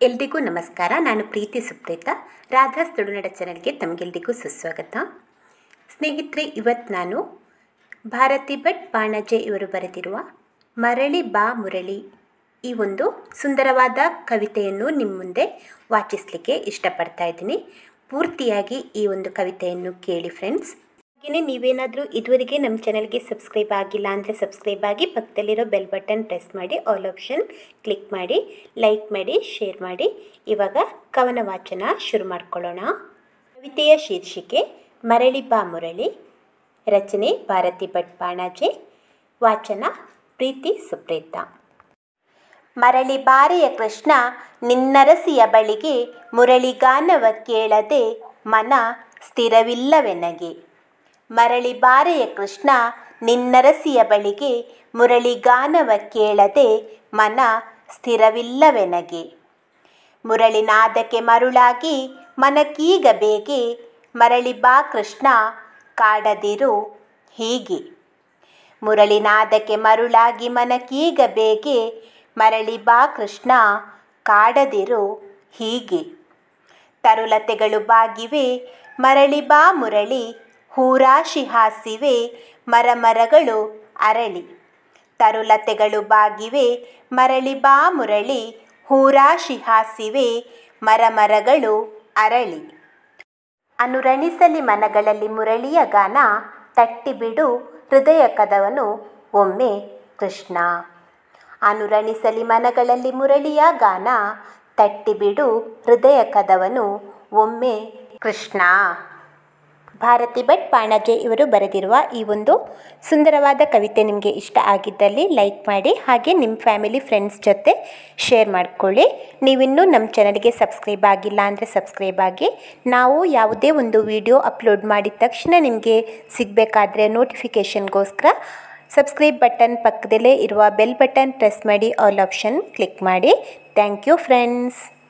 ಎಲ್ರಿಗೂ ನಮಸ್ಕಾರ ನಾನು ಪ್ರೀತಿ ಸುಪ್ರೀತ ರಾಧಾ ತುಳುನಾಡ ಚಾನಲ್ಗೆ ತಮಗೆಲ್ರಿಗೂ ಸುಸ್ವಾಗತ ಸ್ನೇಹಿತರೆ ಇವತ್ತು ನಾನು ಭಾರತಿ ಭಟ್ ಬಾಣಜೆ ಇವರು ಬರೆದಿರುವ ಮರಳಿ ಬಾ ಮುರಳಿ ಈ ಒಂದು ಸುಂದರವಾದ ಕವಿತೆಯನ್ನು ನಿಮ್ಮ ಮುಂದೆ ವಾಚಿಸಲಿಕ್ಕೆ ಇಷ್ಟಪಡ್ತಾ ಇದ್ದೀನಿ ಪೂರ್ತಿಯಾಗಿ ಈ ಒಂದು ಕವಿತೆಯನ್ನು ಕೇಳಿ ಫ್ರೆಂಡ್ಸ್ ಹಾಗೆಯೇ ನೀವೇನಾದರೂ ಇದುವರೆಗೆ ನಮ್ಮ ಚಾನಲ್ಗೆ ಸಬ್ಸ್ಕ್ರೈಬ್ ಆಗಿಲ್ಲ ಅಂದರೆ ಸಬ್ಸ್ಕ್ರೈಬ್ ಆಗಿ ಪಕ್ಕದಲ್ಲಿರೋ ಬೆಲ್ ಬಟನ್ ಪ್ರೆಸ್ ಮಾಡಿ ಆಲ್ ಆಪ್ಷನ್ ಕ್ಲಿಕ್ ಮಾಡಿ ಲೈಕ್ ಮಾಡಿ ಶೇರ್ ಮಾಡಿ ಇವಾಗ ಕವನ ವಾಚನ ಶುರು ಮಾಡ್ಕೊಳ್ಳೋಣ ಕವಿತೆಯ ಶೀರ್ಷಿಕೆ ಮರಳಿ ಬಾ ಮುರಳಿ ರಚನೆ ಭಾರತಿ ಭಟ್ ಬಾಣಾಜೆ ವಾಚನ ಪ್ರೀತಿ ಸುಪ್ರೀತ ಮರಳಿ ಬಾರೆಯ ಕೃಷ್ಣ ನಿನ್ನರಸಿಯ ಬಳಿಗೆ ಮುರಳಿಗಾನವ ಕೇಳದೆ ಮನ ಸ್ಥಿರವಿಲ್ಲವೆನಗೆ ಮರಳಿ ಬಾರೆಯ ಕೃಷ್ಣ ನಿನ್ನರಸಿಯ ಬಳಿಗೆ ಮುರಳಿಗಾನವ ಕೇಳದೆ ಮನ ಸ್ಥಿರವಿಲ್ಲವೆನಗೆ ಮುರಳಿನಾದಕ್ಕೆ ಮರುಳಾಗಿ ಮನಕೀಗ ಬೇಗೆ ಮರಳಿ ಬಾ ಕೃಷ್ಣ ಕಾಡದಿರು ಹೀಗೆ ಮುರಳಿನಾದಕ್ಕೆ ಮರುಳಾಗಿ ಮನಕೀಗ ಬೇಗೆ ಮರಳಿ ಬಾ ಕೃಷ್ಣ ಕಾಡದಿರು ಹೀಗೆ ತರುಲತೆಗಳು ಬಾಗಿವೆ ಮರಳಿ ಬಾ ಮುರಳಿ ಹೂರಾಶಿ ಹಾಸಿವೆ ಮರಮರಗಳು ಅರಳಿ ತರುಲತೆಗಳು ಬಾಗಿವೆ ಮರಳಿ ಬಾ ಮುರಳಿ ಹೂರಾಶಿ ಹಾಸಿವೆ ಮರಮರಗಳು ಅರಳಿ ಅನುರಣಿಸಲಿ ಮನಗಳಲ್ಲಿ ಮುರಳಿಯ ಗಾನ ತಟ್ಟಿಬಿಡು ಹೃದಯ ಕದವನು ಒಮ್ಮೆ ಕೃಷ್ಣ ಅನುರಣಿಸಲಿ ಮನಗಳಲ್ಲಿ ಮುರಳಿಯ ಗಾನ ತಟ್ಟಿಬಿಡು ಹೃದಯ ಕದವನು ಒಮ್ಮೆ ಕೃಷ್ಣ ಭಾರತಿ ಭಟ್ ಪಾಣಜೆ ಇವರು ಬರೆದಿರುವ ಈ ಒಂದು ಸುಂದರವಾದ ಕವಿತೆ ನಿಮಗೆ ಇಷ್ಟ ಆಗಿದ್ದಲ್ಲಿ ಲೈಕ್ ಮಾಡಿ ಹಾಗೆ ನಿಮ್ಮ ಫ್ಯಾಮಿಲಿ ಫ್ರೆಂಡ್ಸ್ ಜೊತೆ ಶೇರ್ ಮಾಡ್ಕೊಳ್ಳಿ ನೀವಿನ್ನೂ ನಮ್ಮ ಚಾನಲ್ಗೆ ಸಬ್ಸ್ಕ್ರೈಬ್ ಆಗಿಲ್ಲ ಅಂದರೆ ಸಬ್ಸ್ಕ್ರೈಬ್ ಆಗಿ ನಾವು ಯಾವುದೇ ಒಂದು ವಿಡಿಯೋ ಅಪ್ಲೋಡ್ ಮಾಡಿದ ತಕ್ಷಣ ನಿಮಗೆ ಸಿಗಬೇಕಾದ್ರೆ ನೋಟಿಫಿಕೇಷನ್ಗೋಸ್ಕರ ಸಬ್ಸ್ಕ್ರೈಬ್ ಬಟನ್ ಪಕ್ಕದಲ್ಲೇ ಇರುವ ಬೆಲ್ ಬಟನ್ ಪ್ರೆಸ್ ಮಾಡಿ ಆಲ್ ಆಪ್ಷನ್ ಕ್ಲಿಕ್ ಮಾಡಿ ಥ್ಯಾಂಕ್ ಯು ಫ್ರೆಂಡ್ಸ್